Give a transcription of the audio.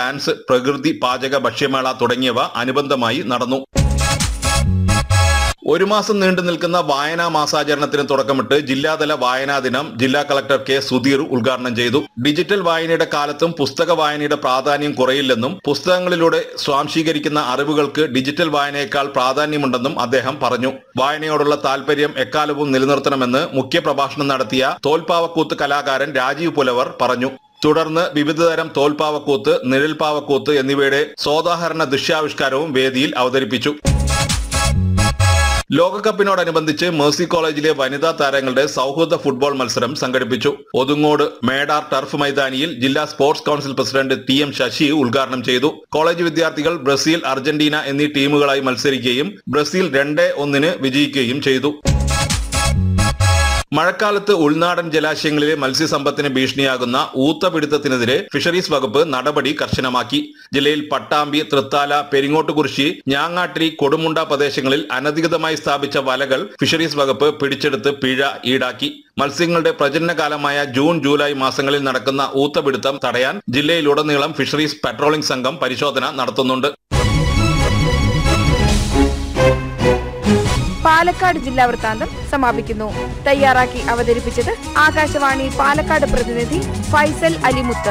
dance പ്രകൃതി പാചക ഭക്ഷ്യമേള തുടങ്ങിയവ അനുബന്ധമായി നടന്നു ഒരു മാസം നീണ്ടു നിൽക്കുന്ന വായനാ മാസാചരണത്തിന് തുടക്കമിട്ട് ജില്ലാതല വായനാ ദിനം ജില്ലാ കളക്ടർ കെ സുധീർ ഉദ്ഘാടനം ചെയ്തു ഡിജിറ്റൽ വായനയുടെ കാലത്തും പുസ്തക വായനയുടെ പ്രാധാന്യം കുറയില്ലെന്നും പുസ്തകങ്ങളിലൂടെ സ്വാംശീകരിക്കുന്ന അറിവുകൾക്ക് ഡിജിറ്റൽ വായനയേക്കാൾ പ്രാധാന്യമുണ്ടെന്നും അദ്ദേഹം പറഞ്ഞു വായനയോടുള്ള താല്പര്യം എക്കാലവും നിലനിർത്തണമെന്ന് മുഖ്യപ്രഭാഷണം നടത്തിയ തോൽപ്പാവക്കൂത്ത് കലാകാരൻ രാജീവ് പുലവർ പറഞ്ഞു തുടർന്ന് വിവിധതരം തോൽപ്പാവക്കൂത്ത് നിഴൽപ്പാവക്കൂത്ത് എന്നിവയുടെ സോദാഹരണ ദൃശ്യാവിഷ്കാരവും വേദിയിൽ അവതരിപ്പിച്ചു ലോകകപ്പിനോടനുബന്ധിച്ച് മേഴ്സി കോളേജിലെ വനിതാ താരങ്ങളുടെ സൗഹൃദ ഫുട്ബോൾ മത്സരം സംഘടിപ്പിച്ചു ഒതുങ്ങോട് മേടാർ ടർഫ് മൈതാനിയിൽ ജില്ലാ sports council president T M Sasi ഉദ്ഘാടനം ചെയ്തു കോളേജ് വിദ്യാർത്ഥികൾ ബ്രസീൽ അർജന്റീന എന്നീ ടീമുകളായി മത്സരിക്കുകയും ബ്രസീൽ രണ്ട് ഒന്നിന് വിജയിക്കുകയും ചെയ്തു മഴക്കാലത്ത് ഉൾനാടൻ ജലാശയങ്ങളിലെ മത്സ്യസമ്പത്തിന് ഭീഷണിയാകുന്ന ഊത്തപിടുത്തത്തിനെതിരെ ഫിഷറീസ് വകുപ്പ് നടപടി കർശനമാക്കി ജില്ലയിൽ പട്ടാമ്പി തൃത്താല പെരിങ്ങോട്ടുകുറിശി ഞാങ്ങാട്ടിരി കൊടുമുണ്ട പ്രദേശങ്ങളിൽ അനധികൃതമായി സ്ഥാപിച്ച വലകൾ ഫിഷറീസ് വകുപ്പ് പിടിച്ചെടുത്ത് പിഴ ഈടാക്കി മത്സ്യങ്ങളുടെ പ്രജനനകാലമായ ജൂൺ ജൂലൈ മാസങ്ങളിൽ നടക്കുന്ന ഊത്തപിടുത്തം തടയാൻ ജില്ലയിലുടനീളം ഫിഷറീസ് പട്രോളിംഗ് സംഘം പരിശോധന നടത്തുന്നുണ്ട് പാലക്കാട് ജില്ലാ വൃത്താന്തം സമാപിക്കുന്നു തയ്യാറാക്കി അവതരിപ്പിച്ചത് ആകാശവാണി പാലക്കാട് പ്രതിനിധി ഫൈസൽ അലിമുത്ത്